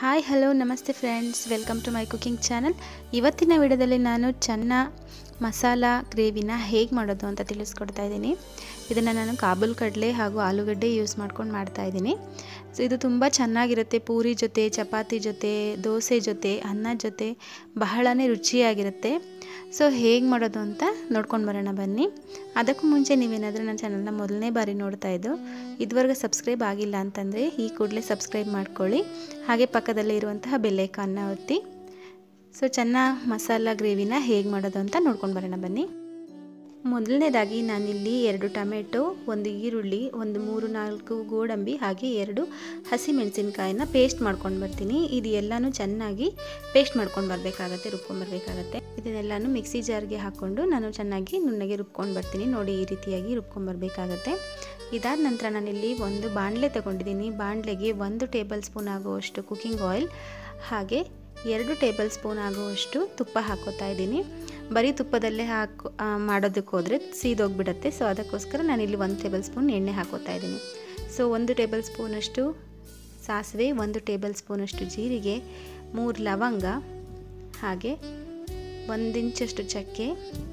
hi hello ನಮಸ್ತೆ friends welcome to my cooking channel ಇವತ್ತಿನ ವಿಡಿಯೋದಲ್ಲಿ ನಾನು ಚೆನ್ನ ಮಸಾಲ ಗ್ರೇವಿನ ಹೇಗೆ ಮಾಡೋದು ಅಂತ ತಿಳಿಸ್ಕೊಡ್ತಾ ಇದ್ದೀನಿ ಇದನ್ನು ನಾನು ಕಾಬೂಲ್ ಕಡಲೆ ಹಾಗೂ ಆಲೂಗಡ್ಡೆ ಯೂಸ್ ಮಾಡ್ಕೊಂಡು ಮಾಡ್ತಾ ಇದ್ದೀನಿ ಸೊ ಇದು ತುಂಬ ಚೆನ್ನಾಗಿರುತ್ತೆ ಪೂರಿ ಜೊತೆ ಚಪಾತಿ ಜೊತೆ ದೋಸೆ ಜೊತೆ ಅನ್ನದ ಜೊತೆ ಬಹಳನೇ ರುಚಿಯಾಗಿರುತ್ತೆ ಸೊ ಹೇಗೆ ಮಾಡೋದು ಅಂತ ನೋಡ್ಕೊಂಡು ಬರೋಣ ಬನ್ನಿ ಅದಕ್ಕೂ ಮುಂಚೆ ನೀವೇನಾದರೂ ನನ್ನ ಚಾನಲ್ನ ಮೊದಲನೇ ಬಾರಿ ನೋಡ್ತಾ ಇದ್ದು ಇದುವರೆಗೆ ಸಬ್ಸ್ಕ್ರೈಬ್ ಆಗಿಲ್ಲ ಅಂತಂದರೆ ಈ ಕೂಡಲೇ ಸಬ್ಸ್ಕ್ರೈಬ್ ಮಾಡ್ಕೊಳ್ಳಿ ಹಾಗೆ ಪಕ್ಕದಲ್ಲೇ ಇರುವಂತಹ ಬೆಲ್ಲೈಕಾನ್ನ ಒತ್ತಿ ಸೊ ಚೆನ್ನ ಮಸಾಲ ಗ್ರೇವಿನ ಹೇಗೆ ಮಾಡೋದು ಅಂತ ನೋಡ್ಕೊಂಡು ಬರೋಣ ಬನ್ನಿ ಮೊದಲನೇದಾಗಿ ನಾನಿಲ್ಲಿ ಎರಡು ಟೊಮೆಟೊ ಒಂದು ಈರುಳ್ಳಿ ಒಂದು ಮೂರು ನಾಲ್ಕು ಗೋಡಂಬಿ ಹಾಗೆ ಎರಡು ಹಸಿ ಮೆಣಸಿನ್ಕಾಯಿನ ಪೇಸ್ಟ್ ಮಾಡ್ಕೊಂಡು ಬರ್ತೀನಿ ಇದು ಎಲ್ಲನೂ ಚೆನ್ನಾಗಿ ಪೇಸ್ಟ್ ಮಾಡ್ಕೊಂಡು ಬರಬೇಕಾಗತ್ತೆ ರುಬ್ಕೊಂಡ್ಬರ್ಬೇಕಾಗತ್ತೆ ಇದನ್ನೆಲ್ಲನೂ ಮಿಕ್ಸಿ ಜಾರ್ಗೆ ಹಾಕ್ಕೊಂಡು ನಾನು ಚೆನ್ನಾಗಿ ನುಣ್ಣಗೆ ರುಬ್ಕೊಂಡು ಬರ್ತೀನಿ ನೋಡಿ ಈ ರೀತಿಯಾಗಿ ರುಬ್ಕೊಂಡ್ಬರ್ಬೇಕಾಗತ್ತೆ ಇದಾದ ನಂತರ ನಾನಿಲ್ಲಿ ಒಂದು ಬಾಣಲೆ ತಗೊಂಡಿದ್ದೀನಿ ಬಾಣಲೆಗೆ ಒಂದು ಟೇಬಲ್ ಸ್ಪೂನ್ ಆಗುವಷ್ಟು ಕುಕಿಂಗ್ ಆಯಿಲ್ ಹಾಗೆ ಎರಡು ಟೇಬಲ್ ಸ್ಪೂನ್ ಆಗುವಷ್ಟು ತುಪ್ಪ ಹಾಕೋತಾ ಇದ್ದೀನಿ ಬರೀ ತುಪ್ಪದಲ್ಲೇ ಹಾಕೋ ಮಾಡೋದಕ್ಕೆ ಹೋದರೆ ಸೀದೋಗ್ಬಿಡುತ್ತೆ ಸೊ ಅದಕ್ಕೋಸ್ಕರ ನಾನಿಲ್ಲಿ ಒಂದು ಟೇಬಲ್ ಸ್ಪೂನ್ ಎಣ್ಣೆ ಹಾಕೋತಾ ಇದ್ದೀನಿ ಸೊ ಒಂದು ಟೇಬಲ್ ಸ್ಪೂನಷ್ಟು ಸಾಸಿವೆ ಒಂದು ಟೇಬಲ್ ಸ್ಪೂನಷ್ಟು ಜೀರಿಗೆ ಮೂರು ಲವಂಗ ಹಾಗೆ ಒಂದು ಇಂಚಷ್ಟು ಚಕ್ಕೆ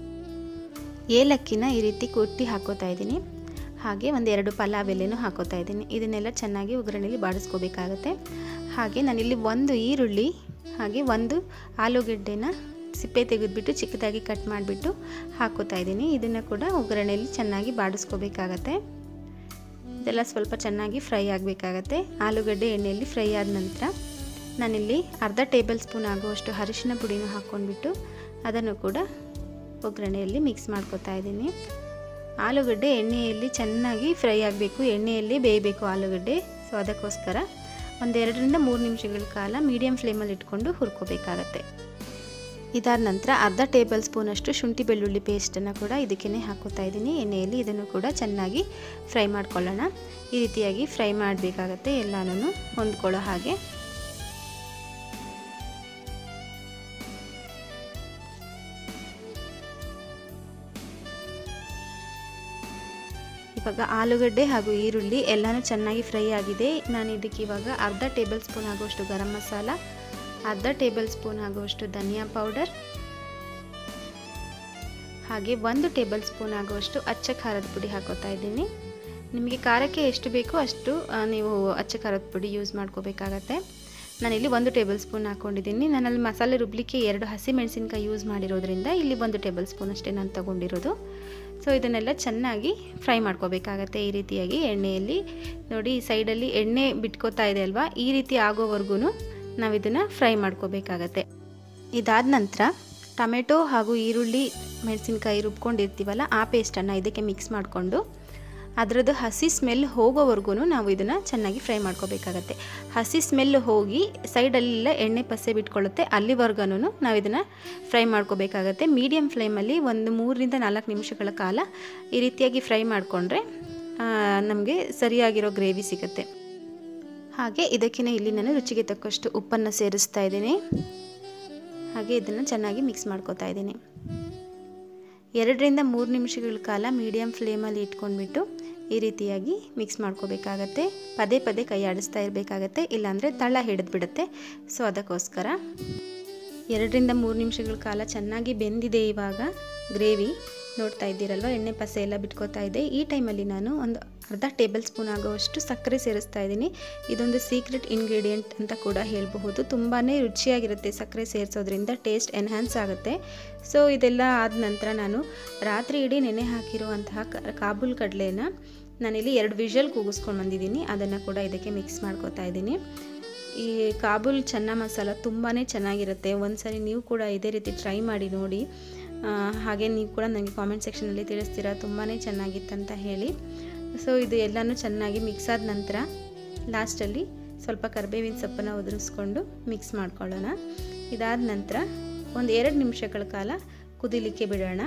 ಏಲಕ್ಕಿನ ಈ ರೀತಿ ಕುಟ್ಟಿ ಹಾಕೋತಾ ಇದ್ದೀನಿ ಹಾಗೆ ಒಂದು ಎರಡು ಪಲಾವ್ ಎಲೆನೂ ಹಾಕೋತಾ ಇದ್ದೀನಿ ಇದನ್ನೆಲ್ಲ ಚೆನ್ನಾಗಿ ಒಗ್ಗರಣೆಯಲ್ಲಿ ಬಾಡಿಸ್ಕೋಬೇಕಾಗತ್ತೆ ಹಾಗೆ ನಾನಿಲ್ಲಿ ಒಂದು ಈರುಳ್ಳಿ ಹಾಗೆ ಒಂದು ಆಲೂಗಡ್ಡೆನ ಸಿಪ್ಪೆ ತೆಗೆದುಬಿಟ್ಟು ಚಿಕ್ಕದಾಗಿ ಕಟ್ ಮಾಡಿಬಿಟ್ಟು ಹಾಕೋತಾ ಇದ್ದೀನಿ ಇದನ್ನು ಕೂಡ ಒಗ್ಗರಣೆಯಲ್ಲಿ ಚೆನ್ನಾಗಿ ಬಾಡಿಸ್ಕೋಬೇಕಾಗತ್ತೆ ಇದೆಲ್ಲ ಸ್ವಲ್ಪ ಚೆನ್ನಾಗಿ ಫ್ರೈ ಆಗಬೇಕಾಗತ್ತೆ ಆಲೂಗಡ್ಡೆ ಎಣ್ಣೆಯಲ್ಲಿ ಫ್ರೈ ಆದ ನಂತರ ನಾನಿಲ್ಲಿ ಅರ್ಧ ಟೇಬಲ್ ಸ್ಪೂನ್ ಆಗುವಷ್ಟು ಅರಿಶಿನ ಪುಡಿನ ಹಾಕ್ಕೊಂಡ್ಬಿಟ್ಟು ಅದನ್ನು ಕೂಡ ಒಗ್ಗರಣೆಯಲ್ಲಿ ಮಿಕ್ಸ್ ಮಾಡ್ಕೋತಾ ಇದ್ದೀನಿ ಆಲೂಗಡ್ಡೆ ಎಣ್ಣೆಯಲ್ಲಿ ಚೆನ್ನಾಗಿ ಫ್ರೈ ಆಗಬೇಕು ಎಣ್ಣೆಯಲ್ಲಿ ಬೇಯಬೇಕು ಆಲೂಗಡ್ಡೆ ಸೊ ಅದಕ್ಕೋಸ್ಕರ ಒಂದೆರಡರಿಂದ ಮೂರು ನಿಮಿಷಗಳ ಕಾಲ ಮೀಡಿಯಮ್ ಫ್ಲೇಮಲ್ಲಿ ಇಟ್ಕೊಂಡು ಹುರ್ಕೋಬೇಕಾಗತ್ತೆ ಇದಾದ ನಂತರ ಅರ್ಧ ಟೇಬಲ್ ಸ್ಪೂನಷ್ಟು ಶುಂಠಿ ಬೆಳ್ಳುಳ್ಳಿ ಪೇಸ್ಟನ್ನು ಕೂಡ ಇದಕ್ಕೇ ಹಾಕೋತಾ ಇದ್ದೀನಿ ಎಣ್ಣೆಯಲ್ಲಿ ಇದನ್ನು ಕೂಡ ಚೆನ್ನಾಗಿ ಫ್ರೈ ಮಾಡ್ಕೊಳ್ಳೋಣ ಈ ರೀತಿಯಾಗಿ ಫ್ರೈ ಮಾಡಬೇಕಾಗತ್ತೆ ಎಲ್ಲನೂ ಹೊಂದ್ಕೊಳ್ಳೋ ಹಾಗೆ ಇವಾಗ ಆಲೂಗಡ್ಡೆ ಹಾಗೂ ಈರುಳ್ಳಿ ಎಲ್ಲನೂ ಚೆನ್ನಾಗಿ ಫ್ರೈ ಆಗಿದೆ ನಾನು ಇದಕ್ಕೆ ಇವಾಗ ಅರ್ಧ ಟೇಬಲ್ ಸ್ಪೂನ್ ಆಗುವಷ್ಟು ಗರಂ ಮಸಾಲ ಅರ್ಧ ಟೇಬಲ್ ಸ್ಪೂನ್ ಆಗುವಷ್ಟು ಧನಿಯಾ ಪೌಡರ್ ಹಾಗೆ ಒಂದು ಟೇಬಲ್ ಸ್ಪೂನ್ ಆಗುವಷ್ಟು ಅಚ್ಚ ಖಾರದ ಪುಡಿ ಹಾಕೋತಾ ಇದ್ದೀನಿ ನಿಮಗೆ ಖಾರಕ್ಕೆ ಎಷ್ಟು ಬೇಕೋ ಅಷ್ಟು ನೀವು ಅಚ್ಚ ಖಾರದ ಪುಡಿ ಯೂಸ್ ಮಾಡ್ಕೋಬೇಕಾಗತ್ತೆ ನಾನಿಲ್ಲಿ ಒಂದು ಟೇಬಲ್ ಸ್ಪೂನ್ ಹಾಕ್ಕೊಂಡಿದ್ದೀನಿ ನಾನಲ್ಲಿ ಮಸಾಲೆ ರುಬ್ಲಿಕ್ಕೆ ಎರಡು ಹಸಿ ಮೆಣಸಿನ್ಕಾಯಿ ಯೂಸ್ ಮಾಡಿರೋದ್ರಿಂದ ಇಲ್ಲಿ ಒಂದು ಟೇಬಲ್ ಸ್ಪೂನ್ ಅಷ್ಟೇ ನಾನು ತೊಗೊಂಡಿರೋದು ಸೊ ಇದನ್ನೆಲ್ಲ ಚೆನ್ನಾಗಿ ಫ್ರೈ ಮಾಡ್ಕೋಬೇಕಾಗತ್ತೆ ಈ ರೀತಿಯಾಗಿ ಎಣ್ಣೆಯಲ್ಲಿ ನೋಡಿ ಈ ಸೈಡಲ್ಲಿ ಎಣ್ಣೆ ಬಿಟ್ಕೋತಾ ಇದೆ ಅಲ್ವಾ ಈ ರೀತಿ ಆಗೋವರೆಗೂ ನಾವು ಇದನ್ನು ಫ್ರೈ ಮಾಡ್ಕೋಬೇಕಾಗತ್ತೆ ಇದಾದ ನಂತರ ಟೊಮೆಟೊ ಹಾಗೂ ಈರುಳ್ಳಿ ಮೆಣಸಿನ್ಕಾಯಿ ರುಬ್ಕೊಂಡಿರ್ತೀವಲ್ಲ ಆ ಪೇಸ್ಟನ್ನು ಇದಕ್ಕೆ ಮಿಕ್ಸ್ ಮಾಡಿಕೊಂಡು ಅದರದ್ದು ಹಸಿ ಸ್ಮೆಲ್ ಹೋಗೋವರೆಗೂ ನಾವು ಇದನ್ನು ಚೆನ್ನಾಗಿ ಫ್ರೈ ಮಾಡ್ಕೋಬೇಕಾಗತ್ತೆ ಹಸಿ ಸ್ಮೆಲ್ ಹೋಗಿ ಸೈಡಲ್ಲೆಲ್ಲ ಎಣ್ಣೆ ಪಸೆ ಬಿಟ್ಕೊಳ್ಳುತ್ತೆ ಅಲ್ಲಿವರೆಗೂ ನಾವು ಇದನ್ನು ಫ್ರೈ ಮಾಡ್ಕೋಬೇಕಾಗತ್ತೆ ಮೀಡಿಯಮ್ ಫ್ಲೇಮಲ್ಲಿ ಒಂದು ಮೂರರಿಂದ ನಾಲ್ಕು ನಿಮಿಷಗಳ ಕಾಲ ಈ ರೀತಿಯಾಗಿ ಫ್ರೈ ಮಾಡಿಕೊಂಡ್ರೆ ನಮಗೆ ಸರಿಯಾಗಿರೋ ಗ್ರೇವಿ ಸಿಗುತ್ತೆ ಹಾಗೆ ಇದಕ್ಕೇ ಇಲ್ಲಿ ನಾನು ರುಚಿಗೆ ತಕ್ಕಷ್ಟು ಉಪ್ಪನ್ನು ಸೇರಿಸ್ತಾ ಇದ್ದೀನಿ ಹಾಗೆ ಇದನ್ನು ಚೆನ್ನಾಗಿ ಮಿಕ್ಸ್ ಮಾಡ್ಕೋತಾ ಇದ್ದೀನಿ ಎರಡರಿಂದ ಮೂರು ನಿಮಿಷಗಳ ಕಾಲ ಮೀಡಿಯಮ್ ಫ್ಲೇಮಲ್ಲಿ ಇಟ್ಕೊಂಡ್ಬಿಟ್ಟು ಈ ರೀತಿಯಾಗಿ ಮಿಕ್ಸ್ ಮಾಡ್ಕೋಬೇಕಾಗತ್ತೆ ಪದೇ ಪದೇ ಕೈ ಆಡಿಸ್ತಾ ಇರಬೇಕಾಗತ್ತೆ ಇಲ್ಲಾಂದರೆ ತಳ ಹಿಡಿದ್ಬಿಡುತ್ತೆ ಸೊ ಅದಕ್ಕೋಸ್ಕರ ಎರಡರಿಂದ ಮೂರು ನಿಮಿಷಗಳ ಕಾಲ ಚೆನ್ನಾಗಿ ಬೆಂದಿದೆ ಇವಾಗ ಗ್ರೇವಿ ನೋಡ್ತಾ ಇದ್ದೀರಲ್ವ ಎಣ್ಣೆ ಪಸೆ ಎಲ್ಲ ಬಿಟ್ಕೋತಾ ಇದೆ ಈ ಟೈಮಲ್ಲಿ ನಾನು ಒಂದು ಅರ್ಧ ಟೇಬಲ್ ಸ್ಪೂನ್ ಆಗುವಷ್ಟು ಸಕ್ಕರೆ ಸೇರಿಸ್ತಾ ಇದ್ದೀನಿ ಇದೊಂದು ಸೀಕ್ರೆಟ್ ಇಂಗ್ರೀಡಿಯೆಂಟ್ ಅಂತ ಕೂಡ ಹೇಳಬಹುದು ತುಂಬಾ ರುಚಿಯಾಗಿರುತ್ತೆ ಸಕ್ಕರೆ ಸೇರಿಸೋದ್ರಿಂದ ಟೇಸ್ಟ್ ಎನ್ಹ್ಯಾನ್ಸ್ ಆಗುತ್ತೆ ಸೊ ಇದೆಲ್ಲ ಆದ ನಂತರ ನಾನು ರಾತ್ರಿ ಇಡೀ ನೆನೆ ಹಾಕಿರುವಂತಹ ಕಾಬೂಲ್ ಕಡಲೆನ ನಾನಿಲ್ಲಿ ಎರಡು ವಿಷಲ್ ಕೂಗಿಸ್ಕೊಂಡು ಬಂದಿದ್ದೀನಿ ಅದನ್ನು ಕೂಡ ಇದಕ್ಕೆ ಮಿಕ್ಸ್ ಮಾಡ್ಕೋತಾ ಇದ್ದೀನಿ ಈ ಕಾಬೂಲ್ ಚೆನ್ನ ಮಸಾಲ ತುಂಬಾ ಚೆನ್ನಾಗಿರುತ್ತೆ ಒಂದ್ಸರಿ ನೀವು ಕೂಡ ಇದೇ ರೀತಿ ಟ್ರೈ ಮಾಡಿ ನೋಡಿ ಹಾಗೆ ನೀವು ಕೂಡ ನನಗೆ ಕಾಮೆಂಟ್ ಸೆಕ್ಷನಲ್ಲಿ ತಿಳಿಸ್ತೀರಾ ತುಂಬಾ ಚೆನ್ನಾಗಿತ್ತಂತ ಹೇಳಿ ಸೊ ಇದು ಎಲ್ಲನೂ ಚೆನ್ನಾಗಿ ಮಿಕ್ಸ್ ಆದ ನಂತರ ಲಾಸ್ಟಲ್ಲಿ ಸ್ವಲ್ಪ ಕರಿಬೇವಿನ ಸೊಪ್ಪನ್ನು ಉದುರಿಸ್ಕೊಂಡು ಮಿಕ್ಸ್ ಮಾಡ್ಕೊಳ್ಳೋಣ ಇದಾದ ನಂತರ ಒಂದು ಎರಡು ನಿಮಿಷಗಳ ಕಾಲ ಕುದಿಲಿಕ್ಕೆ ಬಿಡೋಣ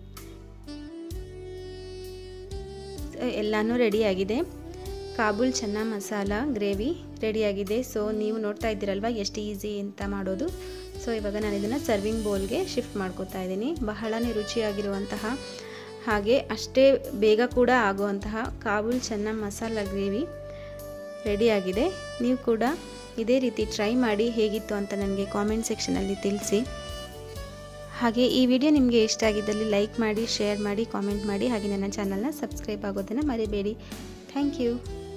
ಎಲ್ಲನೂ ರೆಡಿಯಾಗಿದೆ ಕಾಬೂಲ್ ಚೆನ್ನ ಮಸಾಲ ಗ್ರೇವಿ ರೆಡಿಯಾಗಿದೆ ಸೊ ನೀವು ನೋಡ್ತಾ ಇದ್ದೀರಲ್ವ ಎಷ್ಟು ಈಸಿ ಅಂತ ಮಾಡೋದು ಸೊ ಇವಾಗ ನಾನು ಇದನ್ನು ಸರ್ವಿಂಗ್ ಬೌಲ್ಗೆ ಶಿಫ್ಟ್ ಮಾಡ್ಕೋತಾ ಇದ್ದೀನಿ ಬಹಳನೇ ರುಚಿಯಾಗಿರುವಂತಹ ಹಾಗೆ ಅಷ್ಟೇ ಬೇಗ ಕೂಡ ಆಗುವಂತಹ ಕಾಬೂಲ್ ಚೆನ್ನ ಮಸಾಲ ಗ್ರೇವಿ ರೆಡಿಯಾಗಿದೆ ನೀವು ಕೂಡ ಇದೇ ರೀತಿ ಟ್ರೈ ಮಾಡಿ ಹೇಗಿತ್ತು ಅಂತ ನನಗೆ ಕಾಮೆಂಟ್ ಸೆಕ್ಷನಲ್ಲಿ ತಿಳಿಸಿ ಹಾಗೆ ಈ ವಿಡಿಯೋ ನಿಮಗೆ ಇಷ್ಟ ಆಗಿದ್ದಲ್ಲಿ ಲೈಕ್ ಮಾಡಿ ಶೇರ್ ಮಾಡಿ ಕಾಮೆಂಟ್ ಮಾಡಿ ಹಾಗೆ ನನ್ನ ಚಾನಲ್ನ ಸಬ್ಸ್ಕ್ರೈಬ್ ಆಗೋದನ್ನು ಮರಿಬೇಡಿ ಥ್ಯಾಂಕ್ ಯು